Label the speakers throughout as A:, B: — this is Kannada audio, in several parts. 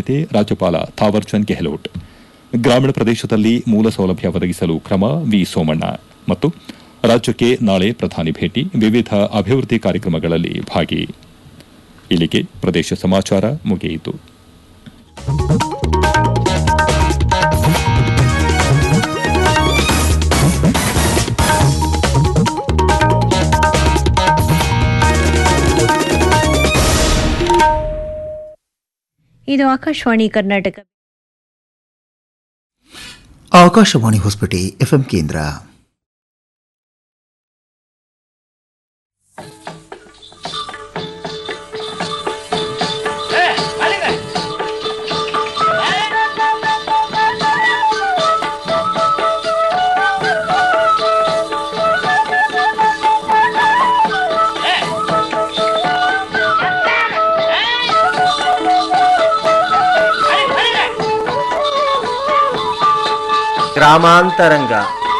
A: ನೀಡಲಾಗಿದೆ ರಾಜ್ಯಪಾಲ ಥಾವರ್ಚಂದ್ ಗೆಹ್ಲೋಟ್ ಗ್ರಾಮೀಣ ಪ್ರದೇಶದಲ್ಲಿ ಮೂಲ ಸೌಲಭ್ಯ ಒದಗಿಸಲು ಕ್ರಮ ವಿ ಸೋಮಣ್ಣ ಮತ್ತು ರಾಜ್ಯಕ್ಕೆ ನಾಳೆ ಪ್ರಧಾನಿ ಭೇಟಿ ವಿವಿಧ ಅಭಿವೃದ್ಧಿ ಕಾರ್ಯಕ್ರಮಗಳಲ್ಲಿ ಭಾಗಿ ಇಲ್ಲಿಗೆ ಪ್ರದೇಶ ಸಮಾಚಾರ ಮುಗಿಯಿತು
B: ಇದು ಆಕಾಶವಾಣಿ ಕರ್ನಾಟಕ
C: ಆಕಾಶವಾಣಿ ಹೊಸಪೇಟೆ ಎಫ್ಎಂ ಕೇಂದ್ರ
D: ಗ್ರಾಮಾಂತರಂಗ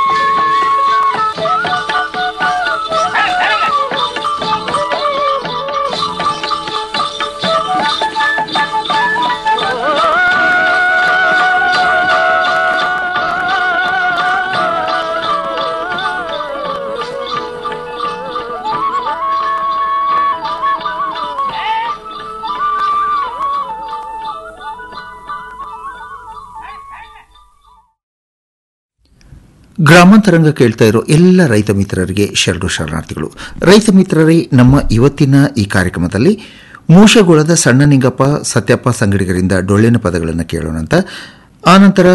C: ಗ್ರಾಮಾಂತರಂಗ ಕೇಳ್ತಾ ಇರೋ ಎಲ್ಲ ರೈತ ಮಿತ್ರರಿಗೆ ಶರಣು ಶರಣಾರ್ಥಿಗಳು ರೈತ ಮಿತ್ರರೇ ನಮ್ಮ ಇವತ್ತಿನ ಈ ಕಾರ್ಯಕ್ರಮದಲ್ಲಿ ಮೂಷಗೊಳದ ಸಣ್ಣ ನಿಂಗಪ್ಪ ಸತ್ಯಪ್ಪ ಸಂಗಡಿಗರಿಂದ ಡೊಳ್ಳಿನ ಪದಗಳನ್ನು ಕೇಳೋಣಂತ ಆನಂತರ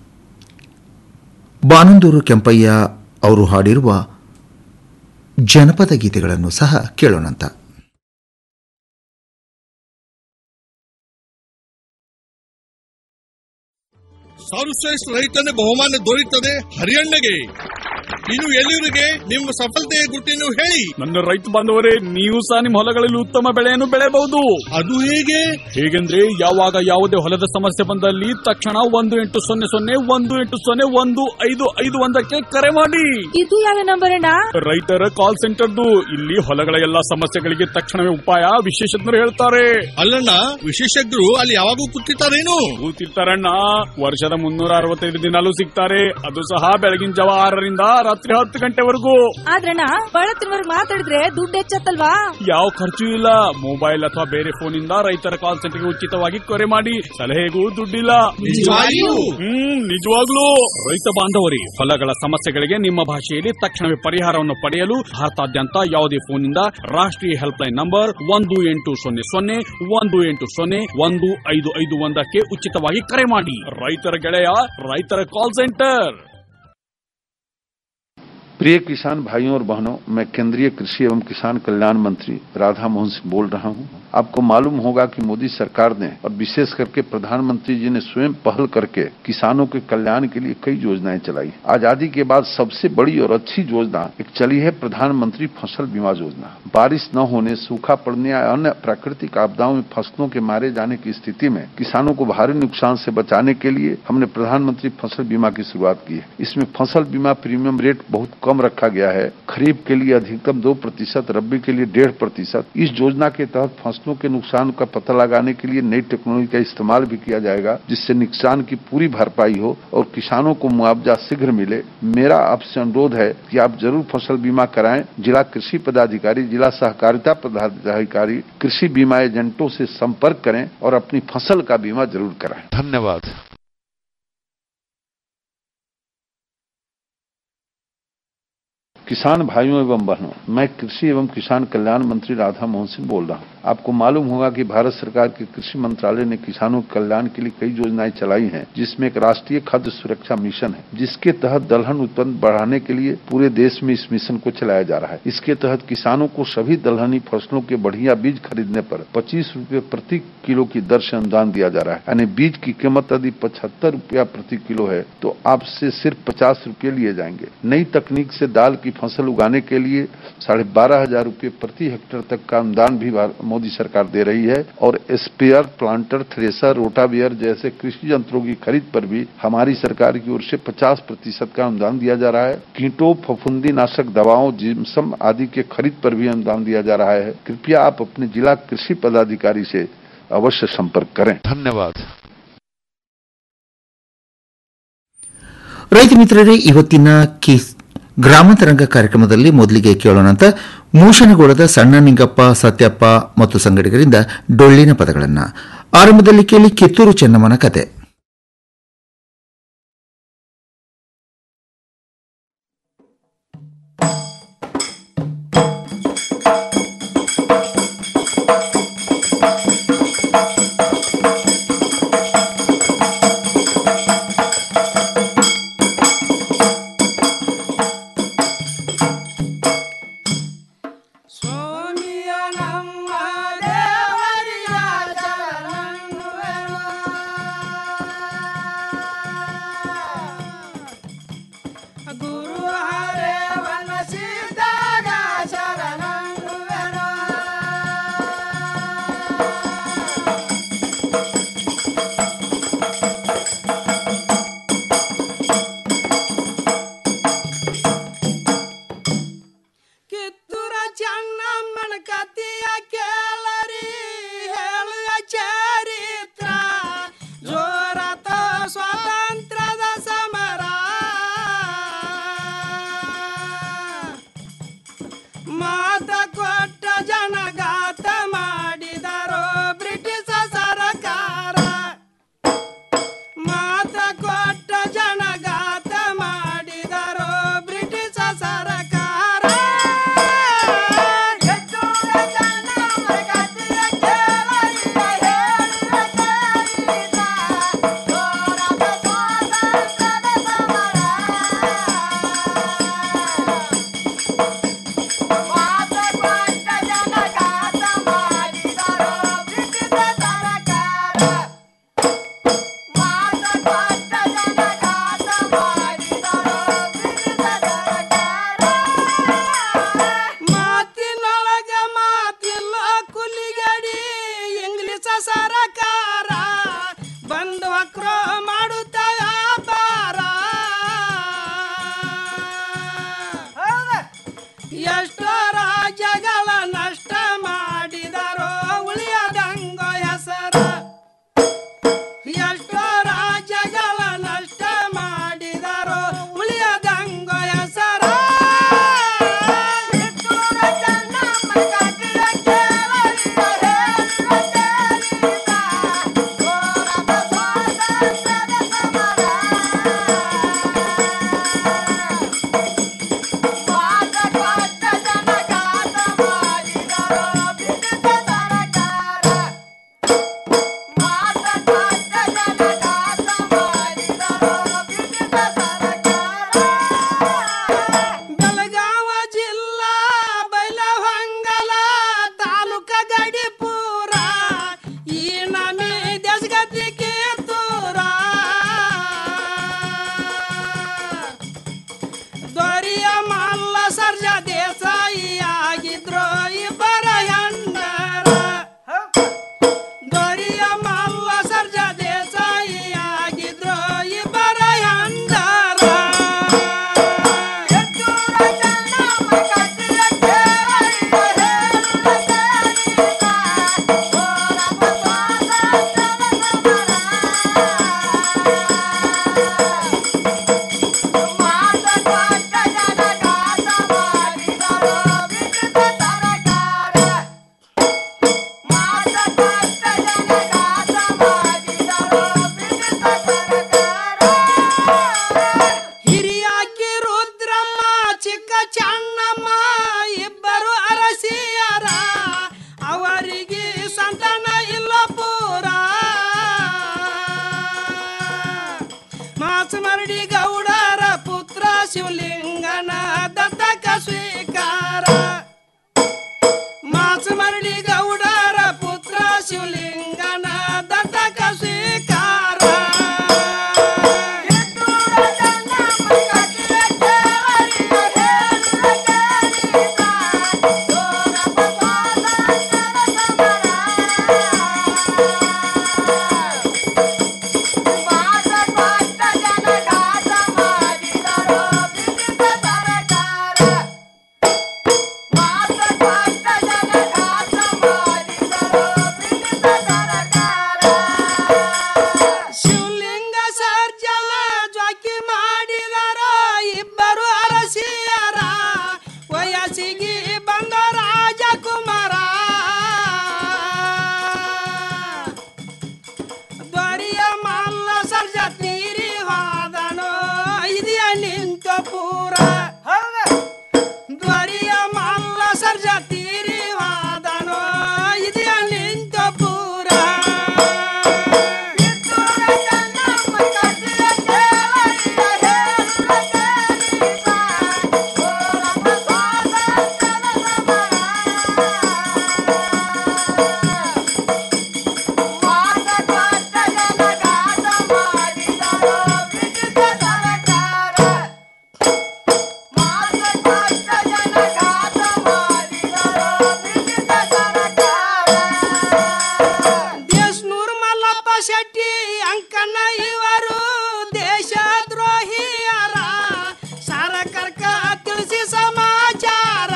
C: ಬಾನಂದೂರು ಕೆಂಪಯ್ಯ ಅವರು ಹಾಡಿರುವ ಜನಪದ ಗೀತೆಗಳನ್ನು ಸಹ ಕೇಳೋಣಂತ
E: ಸರ್ವಶ್ರೇಷ್ಠ ರೈತನ ಬಹುಮಾನ ದೊರೆಯುತ್ತದೆ ಹರಿಯಣ್ಣಗೆ ಇನ್ನು ಎಲ್ಲಿವರಿಗೆ ನಿಮ್ಮ ಸಫಲತೆಯ ಗುಟ್ಟಿನ ಹೇಳಿ
F: ನನ್ನ ರೈತ ಬಾಂಧವರೇ ನೀವು ಸಹ ನಿಮ್ಮ ಹೊಲಗಳಲ್ಲಿ ಉತ್ತಮ ಬೆಳೆಯನ್ನು ಬೆಳೆಯಬಹುದು
E: ಅದು ಹೇಗೆ
F: ಹೇಗೆಂದ್ರೆ ಯಾವಾಗ ಯಾವುದೇ ಹೊಲದ ಸಮಸ್ಯೆ ಬಂದಲ್ಲಿ ತಕ್ಷಣ ಒಂದು ಎಂಟು ಸೊನ್ನೆ ಸೊನ್ನೆ ಒಂದು ಎಂಟು ಸೊನ್ನೆ ಒಂದು ಐದು ಐದು ಒಂದಕ್ಕೆ ಕರೆ ಮಾಡಿ
G: ಇದು ಯಾವ ನಂಬರ್ ಅಣ್ಣ
F: ರೈತರ ಕಾಲ್ ಸೆಂಟರ್ದು ಇಲ್ಲಿ ಹೊಲಗಳ ಎಲ್ಲಾ ಸಮಸ್ಯೆಗಳಿಗೆ ತಕ್ಷಣವೇ ಉಪಾಯ ವಿಶೇಷಜ್ಞರು ಹೇಳ್ತಾರೆ
E: ಅಲ್ಲಣ್ಣ ವಿಶೇಷಜ್ಞರು ಅಲ್ಲಿ ಯಾವಾಗೂ ಕೂತಿರ್ತಾರೇನು
F: ಕೂತಿರ್ತಾರಣ್ಣ ವರ್ಷದ ಮುನ್ನೂರ ಅರವತ್ತೈದು ದಿನಾಲೂ ಸಿಗ್ತಾರೆ ಅದು ಸಹ ಬೆಳಗಿನ ಜಾವ ಆರರಿಂದ ರಾತ್ರಿ ಹತ್ತು ಗಂಟೆವರೆಗೂ
G: ಆದ್ರಣ್ಣ ಬಳತ್ತಿನವರ್ಗ್ ಮಾತಾಡಿದ್ರೆ ದುಡ್ಡು ಹೆಚ್ಚತ್ತಲ್ವಾ
F: ಯಾವ ಖರ್ಚು ಇಲ್ಲ ಮೊಬೈಲ್ ಅಥವಾ ಬೇರೆ ಫೋನ್ ಇಂದ ರೈತರ ಕಾಲ್ ಸೆಂಟರ್ಗೆ ಉಚಿತವಾಗಿ ಕರೆ ಮಾಡಿ ಸಲಹೆಗೂ ದುಡ್ಡಿಲ್ಲ
E: ನಿಜವಾಗಿಯೂ?
F: ಹ್ಮ್ ನಿಜವಾಗ್ಲೂ ರೈತ ಬಾಂಧವರಿ ಹೊಲಗಳ ಸಮಸ್ಯೆಗಳಿಗೆ ನಿಮ್ಮ ಭಾಷೆಯಲ್ಲಿ ತಕ್ಷಣವೇ ಪರಿಹಾರವನ್ನು ಪಡೆಯಲು ಭಾರತಾದ್ಯಂತ ಯಾವುದೇ ಫೋನ್ ಇಂದ ರಾಷ್ಟ್ರೀಯ ಹೆಲ್ಪ್ ಲೈನ್ ನಂಬರ್ ಒಂದು ಎಂಟು ಸೊನ್ನೆ ಸೊನ್ನೆ ಒಂದು ಎಂಟು ಸೊನ್ನೆ ಒಂದು ಐದು ಐದು ಒಂದಕ್ಕೆ ಉಚಿತವಾಗಿ ಕರೆ ಮಾಡಿ ರೈತರ ಗೆಳೆಯ ರೈತರ ಕಾಲ್ ಸೆಂಟರ್
H: प्रिय किसान भाइयों और बहनों मैं केंद्रीय कृषि एवं किसान कल्याण मंत्री राधा मोहन सिंह बोल रहा हूं आपको मालूम होगा कि मोदी सरकार ने और विशेष करके प्रधानमंत्री जी ने स्वयं पहल करके किसानों के कल्याण के लिए कई योजनाएं चलाई आजादी के बाद सबसे बड़ी और अच्छी योजना एक चली है प्रधानमंत्री फसल बीमा योजना बारिश न होने सूखा पड़ने या अन्य प्राकृतिक आपदाओं में फसलों के मारे जाने की स्थिति में किसानों को भारी नुकसान से बचाने के लिए हमने प्रधानमंत्री फसल बीमा की शुरुआत की है इसमें फसल बीमा प्रीमियम रेट बहुत कम रखा गया है खरीफ के लिए अधिकतम दो प्रतिशत रबी के लिए डेढ़ प्रतिशत इस योजना के तहत फसलों के नुकसान का पता लगाने के लिए नई टेक्नोलॉजी का इस्तेमाल भी किया जाएगा जिससे नुकसान की पूरी भरपाई हो और किसानों को मुआवजा शीघ्र मिले मेरा आपसे अनुरोध है कि आप जरूर फसल बीमा कराएं जिला कृषि पदाधिकारी जिला सहकारिता पदाधिकारी कृषि बीमा एजेंटों से संपर्क करें और अपनी फसल का बीमा जरूर कराएं धन्यवाद किसान भाइयों एवं बहनों मैं कृषि एवं किसान कल्याण मंत्री राधा मोहन सिंह बोल रहा हूं आपको मालूम होगा कि भारत सरकार के कृषि मंत्रालय ने किसानों के कल्याण के लिए कई योजनाएं चलाई हैं जिसमें एक राष्ट्रीय खाद्य सुरक्षा मिशन है जिसके तहत दलहन उत्पन्न बढ़ाने के लिए पूरे देश में इस मिशन को चलाया जा रहा है इसके तहत किसानों को सभी दलहनी फसलों के बढ़िया बीज खरीदने पर पच्चीस रूपये प्रति किलो की दर से अनुदान दिया जा रहा है यानी बीज की कीमत यदि पचहत्तर रूपया प्रति किलो है तो आपसे सिर्फ पचास रूपये लिए जाएंगे नई तकनीक से दाल की फसल उगाने के लिए साढ़े बारह हजार रूपये प्रति हेक्टेयर तक का अनुदान भी मोदी सरकार दे रही है और स्पेयर प्लांटर थ्रेसर रोटावियर जैसे कृषि यंत्रों की खरीद पर भी हमारी सरकार की ओर से 50 प्रतिशत का अनुदान दिया जा रहा है कीटों फफूंदी नाशक दवाओं जिम्सम आदि के खरीद पर भी अनुदान दिया जा रहा है कृपया आप अपने जिला कृषि पदाधिकारी से अवश्य संपर्क करें धन्यवाद
C: ರೈತ ಮಿತ್ರರೇ ಇವತ್ತಿನ ಕಿ ಗ್ರಾಮಾಂತರಂಗ ಕಾರ್ಯಕ್ರಮದಲ್ಲಿ ಮೊದಲಿಗೆ ಕೇಳೋಣ ಅಂತ ಮೂಷನಗೋಳದ ಸಣ್ಣ ನಿಂಗಪ್ಪ ಸತ್ಯಪ್ಪ ಮತ್ತು ಸಂಗಡಿಗರಿಂದ ಡೊಳ್ಳಿನ ಪದಗಳನ್ನು ಆರಂಭದಲ್ಲಿ ಕೇಳಿ ಕಿತ್ತೂರು ಚೆನ್ನಮ್ಮನ ಕತೆ
D: ಸೋನಿಯ ನಮ್ಮ ದೇವರಿಯ ಶರಣುವೆನು. ಗುರು ಹರೇವನ ಸಿದ್ಧಾಗ ಶರಣುವೆನು. ಕಿತ್ತೂರ ಚೆನ್ನಮ್ಮನ ಕತಿಯ ಕೇಳರಿ ಹೇಳುವ ಚರಿತ್ರ ಜೋರತ ಸ್ವಾತಂತ್ರ್ಯದ ಸಮರ ಮಾತ ಕೊಟ್ಟ ಜನಗಾತ ಮಾಡಿದರೋ ಬ್ರಿಟಿಷ ಸರಕಾರ ಮಾತ ಕೊಟ್ಟ ಜನಗಾತ ಮಾಡಿದರೋ ಬ್ರಿಟಿಷ ಸರಕಾರ ಮಾತಿನೊಳಗ ಮಾತಿಲ್ಲ ಕುಲಿಗಡಿ ಇಂಗ್ಲಿಷ ಸರಕಾರ ಬಂದು ಅಕ್ರೋ ಮಾಡುತ್ತ ವ್ಯಾಪಾರ ಎಷ್ಟೋ ರಾಜ್ಯಗಳ ನಷ್ಟ ಮಾಡಿದರೋ ಉಳಿಯದಂಗ ಹೆಸರ ಎಷ್ಟೋ ರಾಜ್ಯಗಳ ನಷ್ಟ ಮಾಡಿದರೋ ಉಳಿಯದಂಗ ಹೆಸರ ಬೆಳಗಾವ ಜಿಲ್ಲಾ ಬೈಲಹೊಂಗಲ ತಾಲೂಕ ಗಡಿಪುರ ಈ ನಮಿ ದೇಶಗತಿ ಕಿತ್ತೂರ ದೊರೆಯ ಮಲ್ಲ ಸರ್ಜ ದೇಸಾಯಿ ಆಗಿದ್ರು ಇಬ್ಬರ ಹೆಣ್ಣರ ದೊರೆಯ ಮಲ್ಲ ಸರ್ಜ ದೇಸಾಯಿ ಆಗಿದ್ರು ಇಬ್ಬರ ಹೆಣ್ಣರ ಹಿರಿಯಾಕಿ ರುದ್ರಮ್ಮ ಚಿಕ್ಕ ಚಣ್ಣಮ್ಮ ಇಬ್ಬರು ಅರಸಿಯರ ಅವರಿಗೆ ಸಂತಾನ ಇಲ್ಲ ಪೂರ ಮಾಸಮರಡಿ ಗೌಡರ ಪುತ್ರ ಶಿವಲಿಂಗನ ದತ್ತಕ ಸ್ವೀಕಾರ ಮಾಸಮರಡಿ ಗೌಡರ ಪುತ್ರ ಶಿವಲಿಂಗನ ದತ್ತಕ ಸ್ವೀಕಾರ ಅಂಕಣ್ಣ ಇವರು ದೇಶ ದ್ರೋಹಿಯರ ಸರಕರ್ಕ ತಿಳಿಸಿ ಸಮಾಚಾರ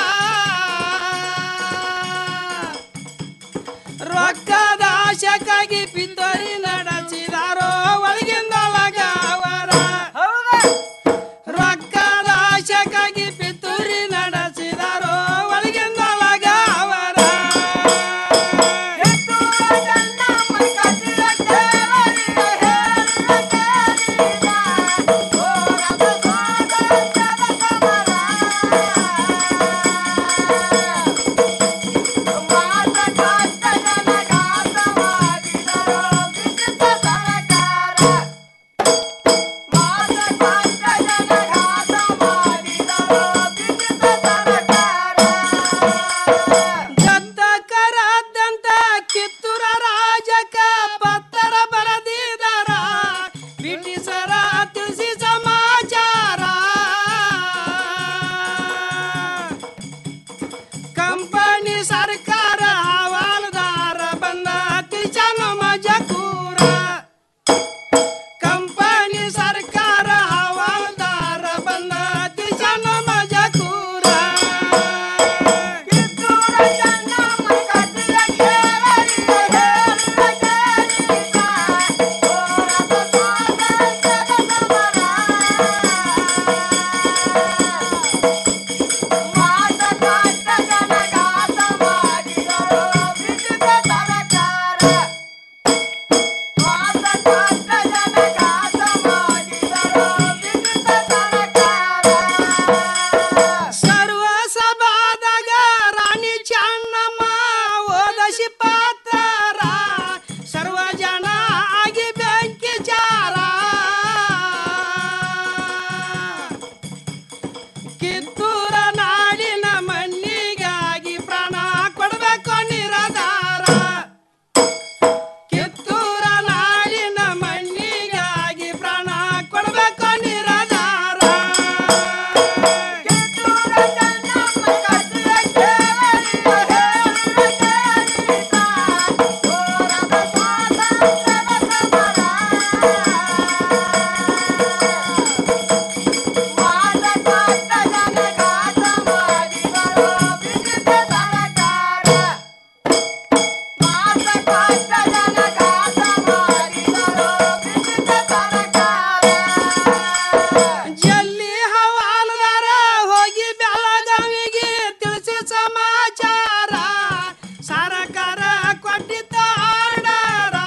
D: ರೊಕ್ಕದ ಆಶಕ್ಕಾಗಿ ಪಿತೂರಿ ನಡೆಸಿದಾರೋ ಒಳಗಿಂದೊಳಗ ಅವರ ರೊಕ್ಕದ ಆಶಕ್ಕಾಗಿ ಪಿತೂರಿ ನಡೆಸಿದಾರೋ ಒಳಗಿಂದೊಳಗ ಅವರ ಗದ್ದಕರಾದಂತ ಕಿತ್ತೂರ ರಾಜಕ ಪತ್ತರ ಬರೆದಿದಾರ ಬ್ರಿಟಿಷರ ತಿಳಿಸಿ ಸಮಾಚಾರ ಕಂಪನಿ ಸರ್ಕಾರ ಹವಾಲ್ದಾರ ಬಂದ ತಿಳಿಸನ ಮಜಕೂರ ಕಂಪನಿ ಸರ್ಕಾರ ಹವಾಲ್ದಾರ ಬಂದ ತಿಳಿಸನ ಮಜಕೂರ ಸರ್ವ ಸಭಾದಾಗ ರಾಣಿ ಚೆನ್ನಮ್ಮ ಓದಸಿ ಪಾತ್ರ ಸರ್ವ ಜನ ಆಗಿ ಬೆಂಕಿ ಚಾರ ಕಿತ್ತೂರ ನಾಡಿನ ಮಣ್ಣಿಗಾಗಿ ಪ್ರಾಣ ಕೊಡಬೇಕು ನಿರದಾರ ಕಿತ್ತೂರ ನಾಡಿನ ಮಣ್ಣಿಗಾಗಿ ಪ್ರಾಣ ಕೊಡಬೇಕು ನಿರದಾರ ಜಲ್ಲಿ ಹವಾಲದಾರ ಹೋಗಿ ಬೆಳಗಾವಿಗೆ ತಿಳಿಸಿ ಸಮಾಚಾರ ಸರಕಾರ ಕೊಟ್ಟಿದ್ದ ಆರ್ಡರ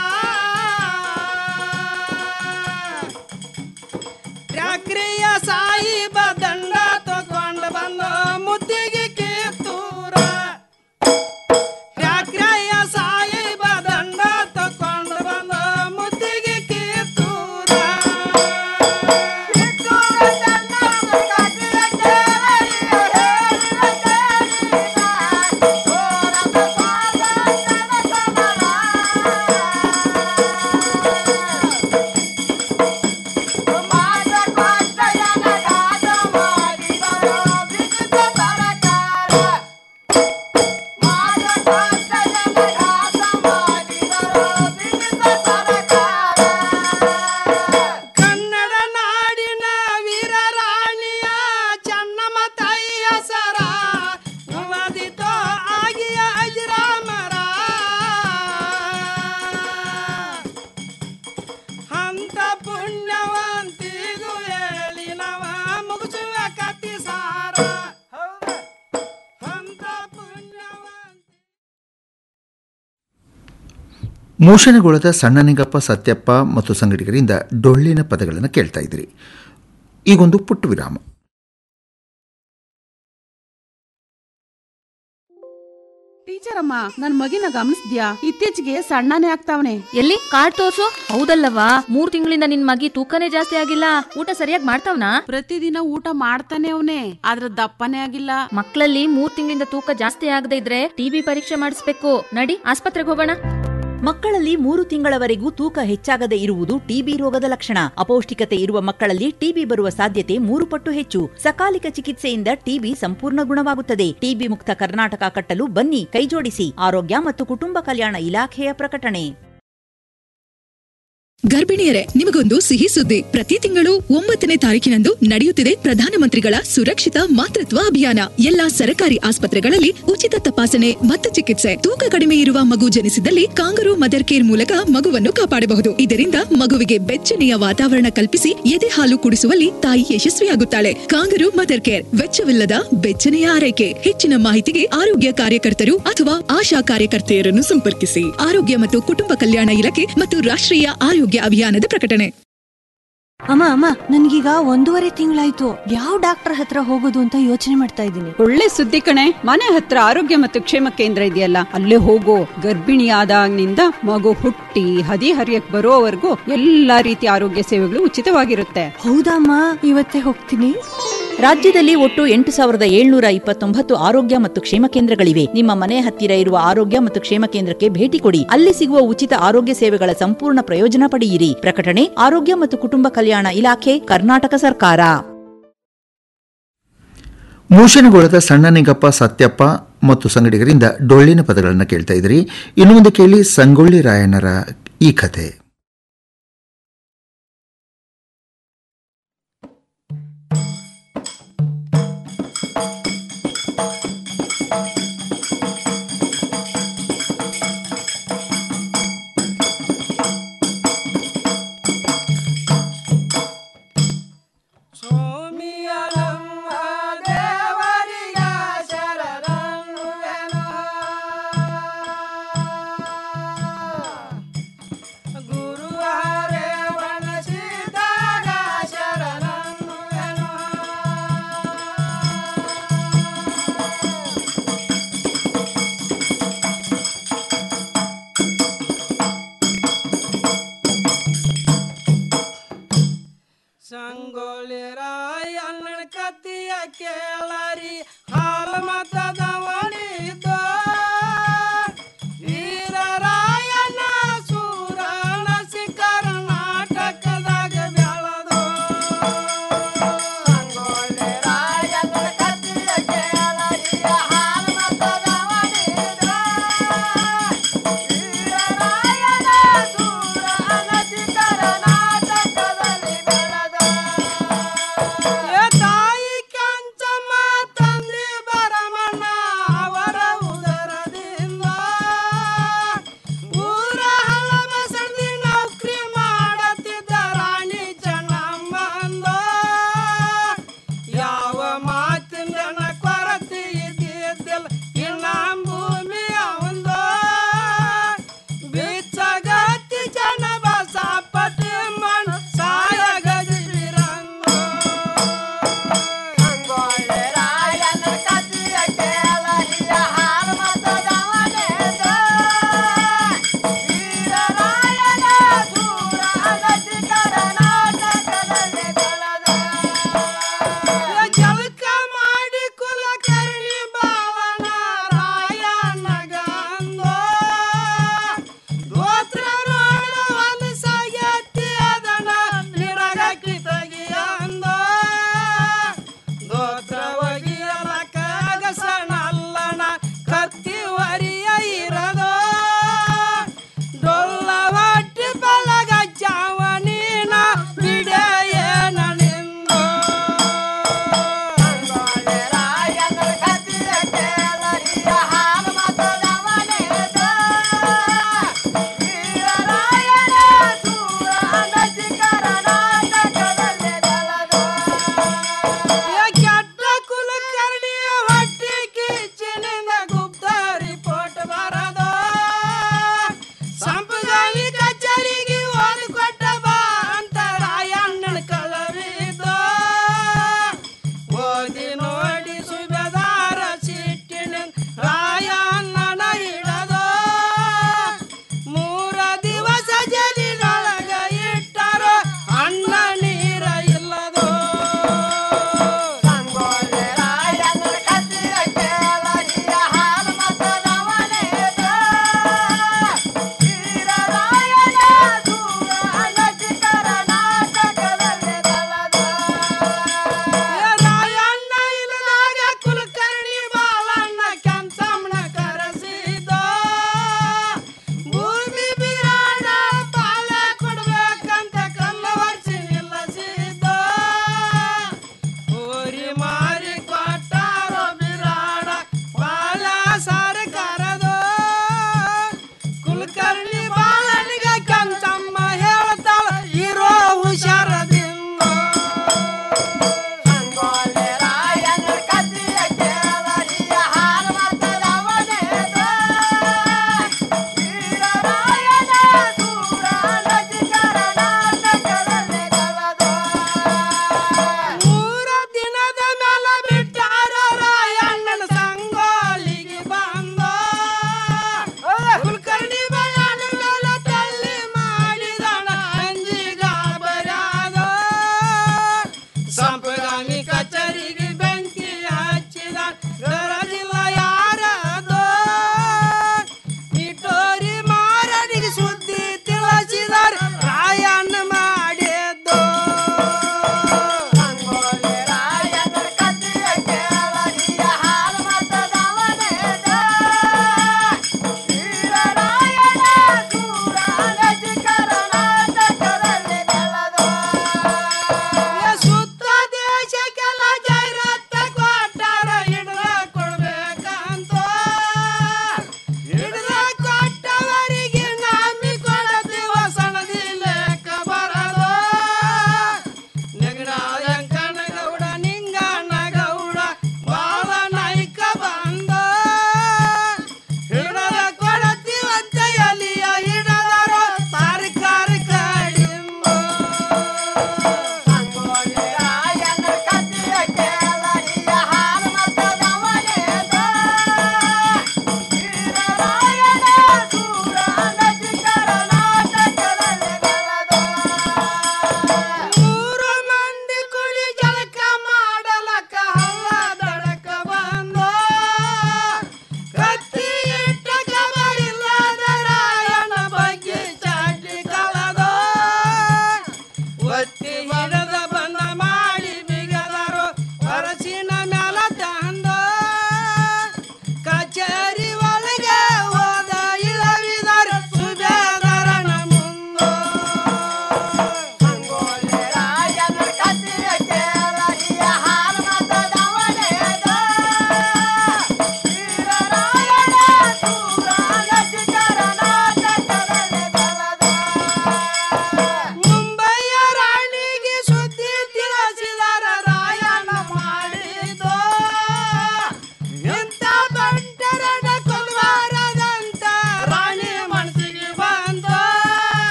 D: ಟ್ಯಾಕ್ರಿಯ ಸಾಯಿಬ ದಂಡ ತಗೊಂಡು ಬಂದು ಮುದ್ದಿಗೆ ಕಿತ್ತೂರ ಟ್ಯಾಕ್ರಿಯ ಸಾಯಿಬ ದಂಡ ತಗೊಂಡು ಬಂದು ಮುದ್ದಿಗೆ ಕಿತ್ತೂರ ಕನ್ನಡ ನಾಡಿನ ವೀರ ರಾಣಿಯ ಚೆನ್ನಮ್ಮ ತಾಯಿ ಹೆಸರ ಉಮದಿತೋ ಆಗಿಯ ಅಜರಾಮರ ಅಂತ ಪುಣ್ಯವಂತಿಗೂ ಹೇಳಿ ನವ ಮುಗಿಸುವ ಕತ್ತಿ ಸಾರ ಅಂತ ಪುಣ್ಯವಂತ
C: ಮೂಷಣಗೊಳದ ಸಣ್ಣನಿಂಗಪ್ಪ ಸತ್ಯಪ್ಪ ಮತ್ತು ಸಂಗಡಿಗರಿಂದ ಡೊಳ್ಳಿನ ಪದಗಳನ್ನು ಕೇಳ್ತಾ ಇದ್ರಿ ಈಗೊಂದು ಪುಟ್ಟು ವಿರಾಮ
I: ಟೀಚರ್ ಅಮ್ಮ ನನ್ ಮಗಿನ ಗಮನಿಸ್ದ್ಯಾ ಇತ್ತೀಚೆಗೆ ಸಣ್ಣನೇ ಆಗ್ತಾವನೆ
G: ಎಲ್ಲಿ ಕಾರ್ಡ್ ತೋರ್ಸು ಹೌದಲ್ಲವಾ ಮೂರ್ ತಿಂಗಳಿಂದ ನಿನ್ ಮಗಿ ತೂಕನೇ ಜಾಸ್ತಿ ಆಗಿಲ್ಲ ಊಟ ಸರಿಯಾಗಿ ಮಾಡ್ತಾವ್ನಾ
I: ಪ್ರತಿದಿನ ಊಟ ಮಾಡ್ತಾನೆ ಅವನೇ ಆದ್ರ ದಪ್ಪನೇ ಆಗಿಲ್ಲ
G: ಮಕ್ಕಳಲ್ಲಿ ಮೂರ್ ತಿಂಗಳಿಂದ ತೂಕ ಜಾಸ್ತಿ ಆಗದೆ ಇದ್ರೆ ಟಿಬಿ ಪರೀಕ್ಷೆ ಮಾಡಿಸ್ಬೇಕು ನಡಿ ಆಸ್ಪತ್ರೆಗೆ ಹೋಗೋಣ
J: ಮಕ್ಕಳಲ್ಲಿ ಮೂರು ತಿಂಗಳವರೆಗೂ ತೂಕ ಹೆಚ್ಚಾಗದೆ ಇರುವುದು ಟಿಬಿ ರೋಗದ ಲಕ್ಷಣ ಅಪೌಷ್ಟಿಕತೆ ಇರುವ ಮಕ್ಕಳಲ್ಲಿ ಟಿಬಿ ಬರುವ ಸಾಧ್ಯತೆ ಮೂರು ಪಟ್ಟು ಹೆಚ್ಚು ಸಕಾಲಿಕ ಚಿಕಿತ್ಸೆಯಿಂದ ಟಿಬಿ ಸಂಪೂರ್ಣ ಗುಣವಾಗುತ್ತದೆ ಟಿಬಿ ಮುಕ್ತ ಕರ್ನಾಟಕ ಕಟ್ಟಲು ಬನ್ನಿ ಕೈಜೋಡಿಸಿ ಆರೋಗ್ಯ ಮತ್ತು ಕುಟುಂಬ ಕಲ್ಯಾಣ ಇಲಾಖೆಯ ಪ್ರಕಟಣೆ
K: ಗರ್ಭಿಣಿಯರೇ ನಿಮಗೊಂದು ಸಿಹಿ ಸುದ್ದಿ ಪ್ರತಿ ತಿಂಗಳು ಒಂಬತ್ತನೇ ತಾರೀಕಿನಂದು ನಡೆಯುತ್ತಿದೆ ಪ್ರಧಾನಮಂತ್ರಿಗಳ ಸುರಕ್ಷಿತ ಮಾತೃತ್ವ ಅಭಿಯಾನ ಎಲ್ಲಾ ಸರಕಾರಿ ಆಸ್ಪತ್ರೆಗಳಲ್ಲಿ ಉಚಿತ ತಪಾಸಣೆ ಮತ್ತು ಚಿಕಿತ್ಸೆ ತೂಕ ಕಡಿಮೆ ಇರುವ ಮಗು ಜನಿಸಿದಲ್ಲಿ ಕಾಂಗರು ಮದರ್ ಕೇರ್ ಮೂಲಕ ಮಗುವನ್ನು ಕಾಪಾಡಬಹುದು ಇದರಿಂದ ಮಗುವಿಗೆ ಬೆಚ್ಚನೆಯ ವಾತಾವರಣ ಕಲ್ಪಿಸಿ ಎದೆ ಹಾಲು ಕುಡಿಸುವಲ್ಲಿ ತಾಯಿ ಯಶಸ್ವಿಯಾಗುತ್ತಾಳೆ ಕಾಂಗರು ಮದರ್ ಕೇರ್ ವೆಚ್ಚವಿಲ್ಲದ ಬೆಚ್ಚನೆಯ ಆರೈಕೆ ಹೆಚ್ಚಿನ ಮಾಹಿತಿಗೆ ಆರೋಗ್ಯ ಕಾರ್ಯಕರ್ತರು ಅಥವಾ ಆಶಾ ಕಾರ್ಯಕರ್ತೆಯರನ್ನು ಸಂಪರ್ಕಿಸಿ ಆರೋಗ್ಯ ಮತ್ತು ಕುಟುಂಬ ಕಲ್ಯಾಣ ಇಲಾಖೆ ಮತ್ತು ರಾಷ್ಟ್ರೀಯ ಆರೋಗ್ಯ ಅಭಿಯಾನದ ಪ್ರಕಟಣೆ
B: ಅಮ್ಮ ಅಮ್ಮ ನನ್ಗೀಗ ಒಂದೂವರೆ ತಿಂಗಳಾಯ್ತು ಯಾವ ಡಾಕ್ಟರ್ ಹತ್ರ ಹೋಗೋದು ಅಂತ ಯೋಚನೆ ಮಾಡ್ತಾ ಇದ್ದೀನಿ
L: ಒಳ್ಳೆ ಸುದ್ದಿ ಕಣೆ ಮನೆ ಹತ್ರ ಆರೋಗ್ಯ ಮತ್ತು ಕ್ಷೇಮ ಕೇಂದ್ರ ಇದೆಯಲ್ಲ ಅಲ್ಲೇ ಹೋಗೋ ಗರ್ಭಿಣಿಯಾದಾಗಿನಿಂದ ಮಗು ಹುಟ್ಟಿ ಹದಿ ಹರಿಯಕ್ ಬರೋವರೆಗೂ ಎಲ್ಲಾ ರೀತಿಯ ಆರೋಗ್ಯ ಸೇವೆಗಳು ಉಚಿತವಾಗಿರುತ್ತೆ
B: ಹೌದಮ್ಮ ಇವತ್ತೇ ಹೋಗ್ತೀನಿ
J: ರಾಜ್ಯದಲ್ಲಿ ಒಟ್ಟು ಎಂಟು ಸಾವಿರದ ಏಳ್ನೂರ ಇಪ್ಪತ್ತೊಂಬತ್ತು ಆರೋಗ್ಯ ಮತ್ತು ಕ್ಷೇಮ ಕೇಂದ್ರಗಳಿವೆ ನಿಮ್ಮ ಮನೆ ಹತ್ತಿರ ಇರುವ ಆರೋಗ್ಯ ಮತ್ತು ಕ್ಷೇಮ ಕೇಂದ್ರಕ್ಕೆ ಭೇಟಿ ಕೊಡಿ ಅಲ್ಲಿ ಸಿಗುವ ಉಚಿತ ಆರೋಗ್ಯ ಸೇವೆಗಳ ಸಂಪೂರ್ಣ ಪ್ರಯೋಜನ ಪಡೆಯಿರಿ ಪ್ರಕಟಣೆ ಆರೋಗ್ಯ ಮತ್ತು ಕುಟುಂಬ ಕಲ್ಯಾಣ ಇಲಾಖೆ ಕರ್ನಾಟಕ ಸರ್ಕಾರ
C: ಮೂಷಣಗೊಳದ ಸಣ್ಣ ನಿಂಗಪ್ಪ ಸತ್ಯಪ್ಪ ಮತ್ತು ಸಂಗಡಿಗರಿಂದ ಡೊಳ್ಳಿನ ಪದಗಳನ್ನು ಕೇಳ್ತಾ ಇದ್ರಿ ಇನ್ನು ಮುಂದೆ ಕೇಳಿ ಸಂಗೊಳ್ಳಿ ರಾಯಣ್ಣರ ಈ ಕಥೆ
D: ಸೋಮಿಯಲಮ್ಮ ದೇವರಿಗ ಶರಣನ್ನುವೆನು. ಗುರುವಾರೇ ವನಸಿದ್ದಾಗ ಶರಣನ್ನುವೆನು. ಸಂಗೊಳ್ಳಿ ರಾಯಣ್ಣನ ಕತ್ತಿಯ ಕೇಳರಿ ಹಾಲು ಮತದ ಒಣಿದು ವೀರರಾಯಣ್ಣ ಸೂರನ ಕರ್ನಾಟಕದಾಗ ಬೆಳೆದು ಸಂಗೊಳ್ಳಿ ರಾಯಣ್ಣನ ಕತ್ತಿಯ ಕೇಳರಿ ಹಾಲು ಮತದ ಒಣಿದು ವೀರರಾಯಣ್ಣ ಸೂರನ ಕರ್ನಾಟಕದಲ್ಲಿ ಬೆಳೆದ ಏ ತಾಯಿ ಕಂಚಮ್ಮ ತಂದೆ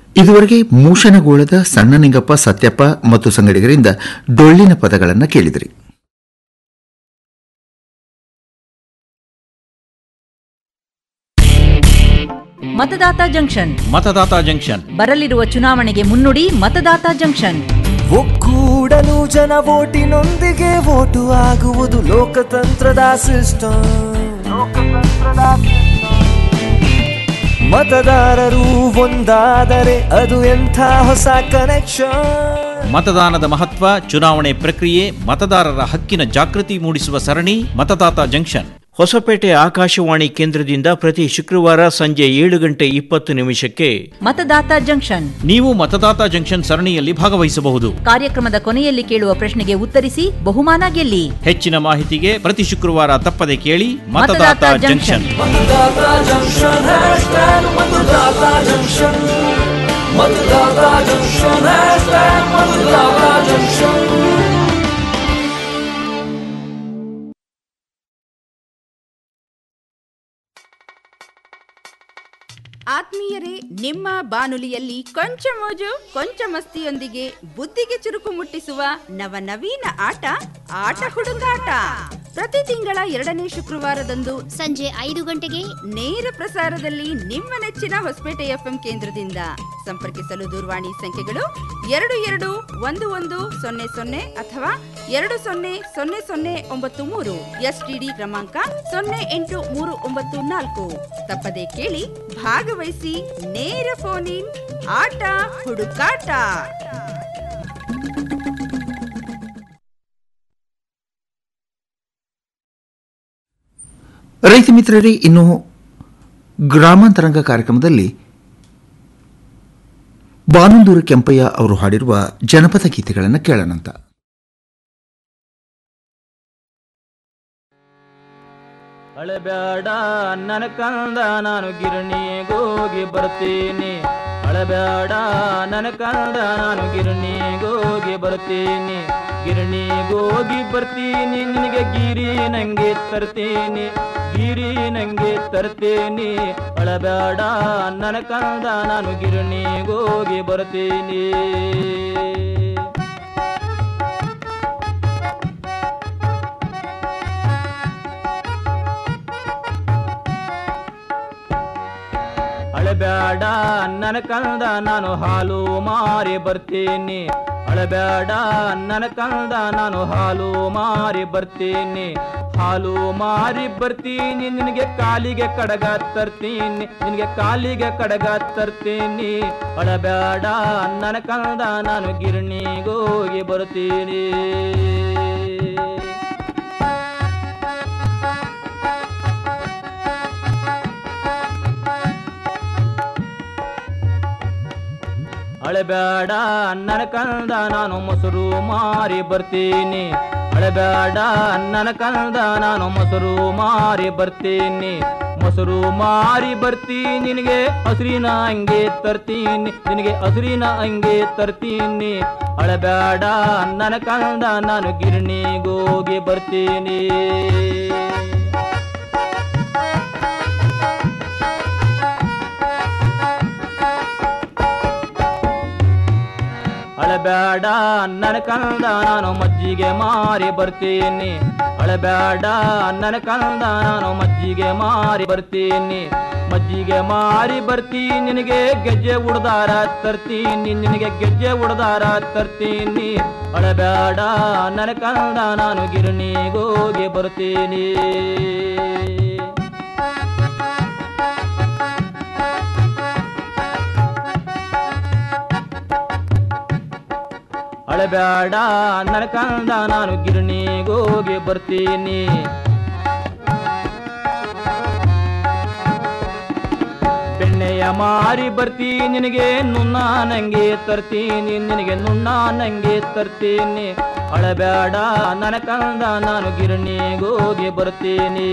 C: ಇದುವರೆಗೆ ಮೂಷನಗೋಳದ ಸಣ್ಣ ನಿಂಗಪ್ಪ ಸತ್ಯಪ್ಪ ಮತ್ತು ಸಂಗಡಿಗರಿಂದ ಡೊಳ್ಳಿನ ಪದಗಳನ್ನು ಕೇಳಿದಿರಿ
J: ಮತದಾತ ಜಂಕ್ಷನ್
M: ಮತದಾತ ಜಂಕ್ಷನ್
J: ಬರಲಿರುವ ಚುನಾವಣೆಗೆ ಮುನ್ನುಡಿ ಮತದಾತ ಜಂಕ್ಷನ್
N: ಒಕ್ಕೂಡಲು ಜನ ಓಟಿನೊಂದಿಗೆ ಓಟು ಆಗುವುದು ಲೋಕತಂತ್ರದ ಸಿಸ್ಟಮ್ ಮತದಾರರು ಒಂದಾದರೆ ಅದು ಎಂಥ ಹೊಸ ಕನೆಕ್ಷನ್
M: ಮತದಾನದ ಮಹತ್ವ ಚುನಾವಣೆ ಪ್ರಕ್ರಿಯೆ ಮತದಾರರ ಹಕ್ಕಿನ ಜಾಗೃತಿ ಮೂಡಿಸುವ ಸರಣಿ ಮತದಾತ ಜಂಕ್ಷನ್ ಹೊಸಪೇಟೆ ಆಕಾಶವಾಣಿ ಕೇಂದ್ರದಿಂದ ಪ್ರತಿ ಶುಕ್ರವಾರ ಸಂಜೆ ಏಳು ಗಂಟೆ ಇಪ್ಪತ್ತು ನಿಮಿಷಕ್ಕೆ
J: ಮತದಾತ ಜಂಕ್ಷನ್
M: ನೀವು ಮತದಾತ ಜಂಕ್ಷನ್ ಸರಣಿಯಲ್ಲಿ ಭಾಗವಹಿಸಬಹುದು
J: ಕಾರ್ಯಕ್ರಮದ ಕೊನೆಯಲ್ಲಿ ಕೇಳುವ ಪ್ರಶ್ನೆಗೆ ಉತ್ತರಿಸಿ ಬಹುಮಾನ ಗೆಲ್ಲಿ
M: ಹೆಚ್ಚಿನ ಮಾಹಿತಿಗೆ ಪ್ರತಿ ಶುಕ್ರವಾರ ತಪ್ಪದೆ ಕೇಳಿ
J: Matadata
M: Matadata
J: junction.
M: Junction
N: Matadata junction hashtag Matadata junction Matadata junction hashtag Matadata junction
L: ಆತ್ಮೀಯರೇ ನಿಮ್ಮ ಬಾನುಲಿಯಲ್ಲಿ ಕೊಂಚ ಮೋಜು ಕೊಂಚ ಮಸ್ತಿಯೊಂದಿಗೆ ಬುದ್ಧಿಗೆ ಚುರುಕು ಮುಟ್ಟಿಸುವ ನವನವೀನ ಆಟ ಆಟ ಹುಡುಗಾಟ ಪ್ರತಿ ತಿಂಗಳ ಎರಡನೇ ಶುಕ್ರವಾರದಂದು ಸಂಜೆ ಐದು ಗಂಟೆಗೆ ನೇರ ಪ್ರಸಾರದಲ್ಲಿ ನಿಮ್ಮ ನೆಚ್ಚಿನ ಹೊಸಪೇಟೆ ಎಫ್ಎಂ ಕೇಂದ್ರದಿಂದ ಸಂಪರ್ಕಿಸಲು ದೂರವಾಣಿ ಸಂಖ್ಯೆಗಳು ಎರಡು ಎರಡು ಒಂದು ಒಂದು ಸೊನ್ನೆ ಸೊನ್ನೆ ಅಥವಾ ಎರಡು ಸೊನ್ನೆ ಸೊನ್ನೆ ಸೊನ್ನೆ ಒಂಬತ್ತು ಮೂರು ಎಸ್ಟಿಡಿ ಕ್ರಮಾಂಕ ಸೊನ್ನೆ ಎಂಟು ಮೂರು ಒಂಬತ್ತು ನಾಲ್ಕು ತಪ್ಪದೆ ಕೇಳಿ ಭಾಗವಹಿಸಿ ನೇರ ಫೋನ್ ಇನ್ ಆಟ ಹುಡುಕಾಟ
C: ರೈತ ಮಿತ್ರರೇ ಇನ್ನು ಗ್ರಾಮಾಂತರಂಗ ಕಾರ್ಯಕ್ರಮದಲ್ಲಿ ಬಾನಂದೂರು ಕೆಂಪಯ್ಯ ಅವರು ಹಾಡಿರುವ ಜನಪದ ಗೀತೆಗಳನ್ನು ಕೇಳೋಣಂತ
O: ಅಳಬ್ಯಾಡ ನನ್ನ ಕಂದ ನಾನು ಗಿರಣಿಗೋಗಿ ಬರ್ತೀನಿ ಅಳಬ್ಯಾಡ ನನ್ನ ಕಂದ ನಾನು ಗಿರಣಿಗೋಗಿ ಬರ್ತೀನಿ ಗಿರಣಿಗೋಗಿ ಬರ್ತೀನಿ ನಿನಗೆ ಗಿರಿ ನಂಗೆ ತರ್ತೀನಿ ಗಿರಿ ನಂಗೆ ತರ್ತೀನಿ ಅಳಬ್ಯಾಡ ನನ್ನ ಕಂದ ನಾನು ಗಿರಣಿಗೋಗಿ ಬರ್ತೀನಿ ಅಳಬ್ಯಾಡ ನನ್ನ ಕಂದ ನಾನು ಹಾಲು ಮಾರಿ ಬರ್ತೀನಿ ಅಳಬ್ಯಾಡ ನನ್ನ ಕಂದ ನಾನು ಹಾಲು ಮಾರಿ ಬರ್ತೀನಿ ಹಾಲು ಮಾರಿ ಬರ್ತೀನಿ ನಿನಗೆ ಕಾಲಿಗೆ ಕಡಗ ತರ್ತೀನಿ ನಿನಗೆ ಕಾಲಿಗೆ ಕಡಗ ತರ್ತೀನಿ ಅಳಬ್ಯಾಡ ನನ್ನ ಕಂದ ನಾನು ಗಿರಣಿಗೋಗಿ ಬರ್ತೀನಿ ಅಳಬ್ಯಾಡ ನನ್ನ ಕಂದ ನಾನು ಮೊಸರು ಮಾರಿ ಬರ್ತೀನಿ ಅಳಬ್ಯಾಡ ನನ್ನ ಕಂದ ನಾನು ಮೊಸರು ಮಾರಿ ಬರ್ತೀನಿ ಮೊಸರು ಮಾರಿ ಬರ್ತೀನಿ ನಿನಗೆ ಹಸಿರಿನ ಅಂಗೆ ತರ್ತೀನಿ ನಿನಗೆ ಹಸಿರಿನ ಅಂಗೆ ತರ್ತೀನಿ ಅಳಬ್ಯಾಡ ನನ್ನ ಕಂದ ನಾನು ಗಿರಣಿಗೋಗಿ ಬರ್ತೀನಿ ಅಳಬ್ಯಾಡ ನನ್ನ ಕಂದ ನಾನು ಮಜ್ಜಿಗೆ ಮಾರಿ ಬರ್ತೀನಿ ಅಳಬ್ಯಾಡ ನನ್ನ ಕಂದ ನಾನು ಮಜ್ಜಿಗೆ ಮಾರಿ ಬರ್ತೀನಿ ಮಜ್ಜಿಗೆ ಮಾರಿ ಬರ್ತೀನಿ ನಿನಗೆ ಗೆಜ್ಜೆ ಉಡ್ದಾರ ತರ್ತೀನಿ ನಿನಗೆ ಗೆಜ್ಜೆ ಉಡ್ದಾರ ತರ್ತೀನಿ ಅಳಬ್ಯಾಡ ನನ್ನ ಕಂದ ನಾನು ಗಿರಣಿಗೋಗಿ ಬರ್ತೀನಿ ಅಳಬ್ಯಾಡ ನನ್ನ ಕಂದ ನಾನು ಗಿರಣಿಗೋಗಿ ಬರ್ತೀನಿ ಬೆಣ್ಣೆಯ ಮಾರಿ ಬರ್ತೀನಿ ನಿನಗೆ ನುಣ್ಣ ನಂಗೆ ತರ್ತೀನಿ ನಿನಗೆ ನುಣ್ಣ ನಂಗೆ ತರ್ತೀನಿ ಅಳಬ್ಯಾಡ ನನ್ನ ಕಂದ ನಾನು ಗಿರಣಿಗೋಗಿ ಬರ್ತೀನಿ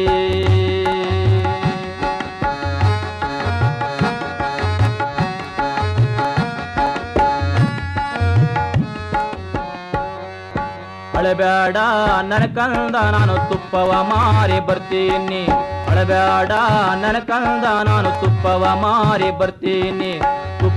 O: ಅಳಬ್ಯಾಡ ನನ್ನ ಕಂದ ನಾನು ತುಪ್ಪವ ಮಾರಿ ಬರ್ತೀನಿ ಅಳಬ್ಯಾಡ ನನ್ನ ಕಂದ ನಾನು ತುಪ್ಪವ ಮಾರಿ ಬರ್ತೀನಿ ತುಪ್ಪ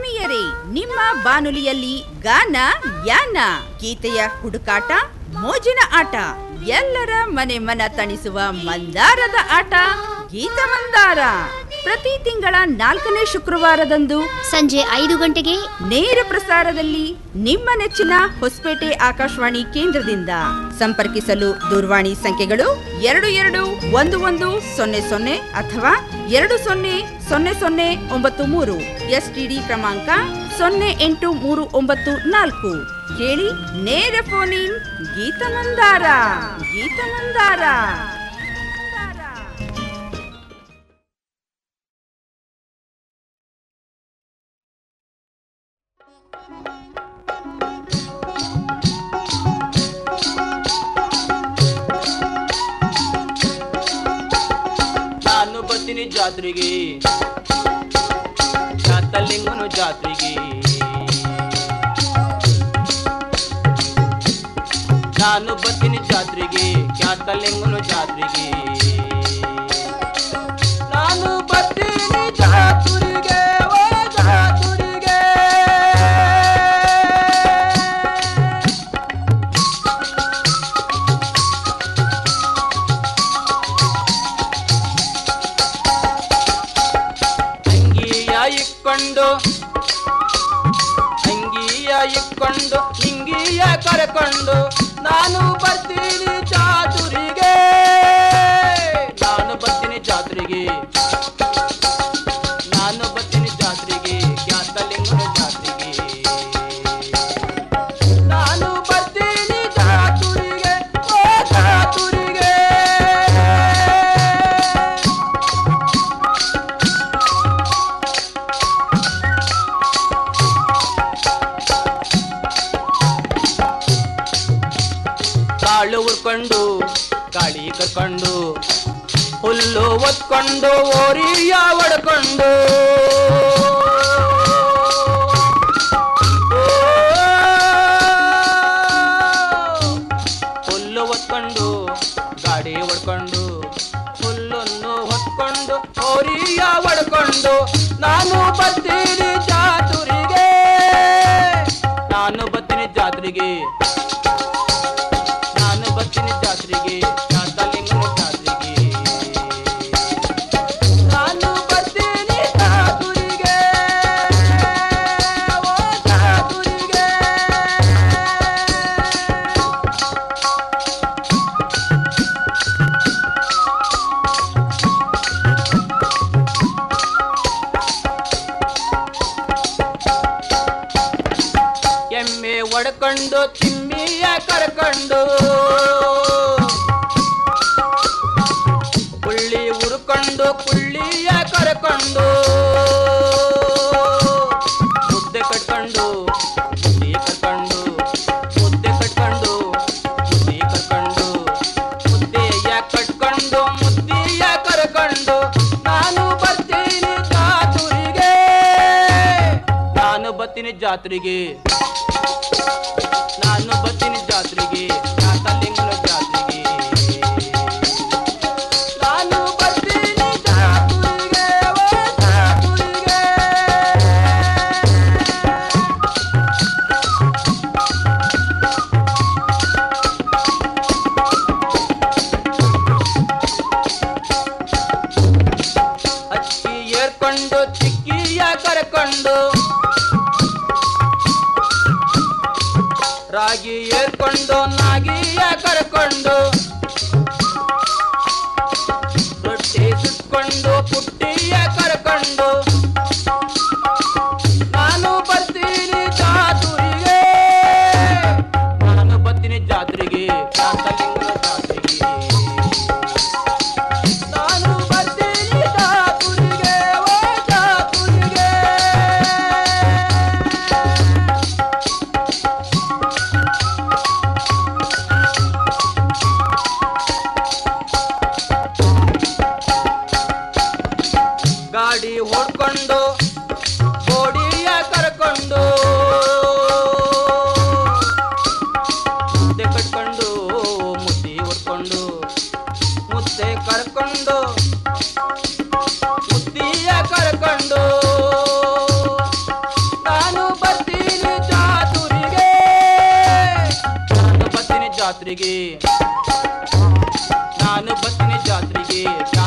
L: ಆತ್ಮೀಯರೇ ನಿಮ್ಮ ಬಾನುಲಿಯಲ್ಲಿ ಗಾನ ಯಾನ ಗೀತೆಯ ಹುಡುಕಾಟ ಮೋಜಿನ ಆಟ ಎಲ್ಲರ ಮನೆ ಮನ ತಣಿಸುವ ಮಂದಾರದ ಆಟ ಗೀತ ಮಂದಾರ ಪ್ರತಿ ತಿಂಗಳ ನಾಲ್ಕನೇ ಶುಕ್ರವಾರದಂದು
P: ಸಂಜೆ ಐದು ಗಂಟೆಗೆ
L: ನೇರ ಪ್ರಸಾರದಲ್ಲಿ ನಿಮ್ಮ ನೆಚ್ಚಿನ ಹೊಸಪೇಟೆ ಆಕಾಶವಾಣಿ ಕೇಂದ್ರದಿಂದ ಸಂಪರ್ಕಿಸಲು ದೂರವಾಣಿ ಸಂಖ್ಯೆಗಳು ಎರಡು ಎರಡು ಒಂದು ಒಂದು ಸೊನ್ನೆ ಸೊನ್ನೆ ಅಥವಾ ಎರಡು ಸೊನ್ನೆ ಸೊನ್ನೆ ಸೊನ್ನೆ ಒಂಬತ್ತು ಮೂರು ಎಸ್ಟಿಡಿ ಕ್ರಮಾಂಕ ಸೊನ್ನೆ ಎಂಟು ಮೂರು ಒಂಬತ್ತು ನಾಲ್ಕು ಕೇಳಿ ನೇರ ಫೋನ್ ಇನ್ ಗೀತ ಮಂದಾರ ಗೀತ ಮಂದಾರ
Q: ನಾನು ಬರ್ತೀನಿ ಜಾತ್ರೆಗೆ ಚಾತಲಿಂಗನು ಜಾತ್ರೆಗೆ ನಾನು ಬರ್ತೀನಿ ಜಾತ್ರೆಗೆ ಖ್ಯಾತಲಿಂಗನು ಜಾತ್ರೆಗೆ ನಾನು ಬರ್ತೀನಿ ಜಾತ್ರೆಗೆ ಓ ಜಾತ್ರೆಗೆ ಅಂಗಿಯ ಇಕ್ಕೊಂಡು ಅಂಗಿಯ ಇಕ್ಕೊಂಡು ಹಿಂಗಿಯ ಕರ್ಕೊಂಡು ನಾನು ಬರ್ತೀನಿ ಜಾತ್ರೆಗೆ ನಾನು ಬರ್ತೀನಿ ಜಾತ್ರೆಗೆ ನಾನು ಬರ್ತೀನಿ ಜಾತ್ರೆಗೆ ಖ್ಯಾತಲಿಂಗನ ಜಾತ್ರೆಗೆ ನಾನು ಬರ್ತೀನಿ ಜಾತ್ರೆಗೆ ಓ ಜಾತ್ರೆಗೆ ಕಾಳು ಉರ್ಕೊಂಡು ಗಾಳಿ ಕರ್ಕೊಂಡು ಹುಲ್ಲು ಒತ್ಕೊಂಡು ಓರಿಯ ಒಡ್ಕೊಂಡು ಹುಲ್ಲು ಒತ್ಕೊಂಡು ಗಾಡಿ ಹೊಡ್ಕೊಂಡು ಹುಲ್ಲನ್ನು ಹೊತ್ಕೊಂಡು ಓರಿಯ ಒಡ್ಕೊಂಡು ನಾನು ಬರ್ತೀನಿ ಜಾತ್ರೆಗೆ ನಾನು ಬರ್ತೀನಿ ಜಾತ್ರೆಗೆ ನಾನು ಬರ್ತೀನಿ ಜಾತ್ರೆಗೆ ಶಾಂತಲಿಂಗನ ಜಾತ್ರೆಗೆ ನಾನು ಬರ್ತೀನಿ ಜಾತ್ರೆಗೆ ಓ ಜಾತ್ರೆಗೆ ಎಮ್ಮೆ ಒಡ್ಕೊಂಡು ತಿಮ್ಮಿಯ ಕರ್ಕೊಂಡು ಕುಳ್ಳಿ ಉರ್ಕೊಂಡು ಕುಳ್ಳಿಯ ಕರ್ಕೊಂಡು ಮುದ್ದೆ ಕಟ್ಕೊಂಡು ಮುದ್ದೆ ಕಟ್ಕೊಂಡು ಮುದ್ದೆ ಕಟ್ಕೊಂಡು ಮುದ್ದೆ ಕಟ್ಕೊಂಡು ಮುದ್ದೆಯ ಕಟ್ಕೊಂಡು ಮುದ್ದಿಯ ಕರ್ಕೊಂಡು ನಾನು ಬರ್ತೀನಿ ಜಾತ್ರೆಗೆ ನಾನು ಬರ್ತೀನಿ ಜಾತ್ರೆಗೆ ನಾನು ಬರ್ತೀನಿ ಜಾತ್ರೆಗೆ ಖ್ಯಾತಲಿಂಗನ ಜಾತ್ರೆಗೆ ನಾನು ಬರ್ತೀನಿ ಜಾತ್ರೆಗೆ ಓ ಜಾತ್ರೆಗೆ ಅಕ್ಕಿ ಏರ್ಕೊಂಡು ಚಿಕ್ಕಿಯ ಕರ್ಕೊಂಡು ರಾಗಿ ಏರ್ಕೊಂಡು ನಾಗಿಯ ಕರ್ಕೊಂಡು ರೊಟ್ಟಿ ಸುಟ್ಕೊಂಡು ಪುಟ್ಟಿಯ ಕರ್ಕೊಂಡು ನಾನು ಬರ್ತೀನಿ ಜಾತ್ರೆಗೆ ನಾನು ಬರ್ತೀನಿ ಜಾತ್ರೆಗೆ ಕಾಂತಲಿಂಗನ ಜಾತ್ರೆಗೆ ನಾನು ಬರ್ತೀನಿ ಜಾತ್ರೆಗೆ ಓ ಜಾತ್ರೆಗೆ ಗಾಡಿ ಹೊಡ್ಕೊಂಡು ಗೋಡಿಯ ಕರ್ಕೊಂಡು ಮುದ್ದೆ ಕಟ್ಕೊಂಡು ಮುದ್ದೆ ಹೊಡ್ಕೊಂಡು ಮುದ್ದೆ ಕರ್ಕೊಂಡು ಮುದ್ದಿಯ ಕರ್ಕೊಂಡು
O: ಜಾತ್ರೆಗೆ ನಾನು ಬರ್ತೀನಿ ಜಾತ್ರೆಗೆ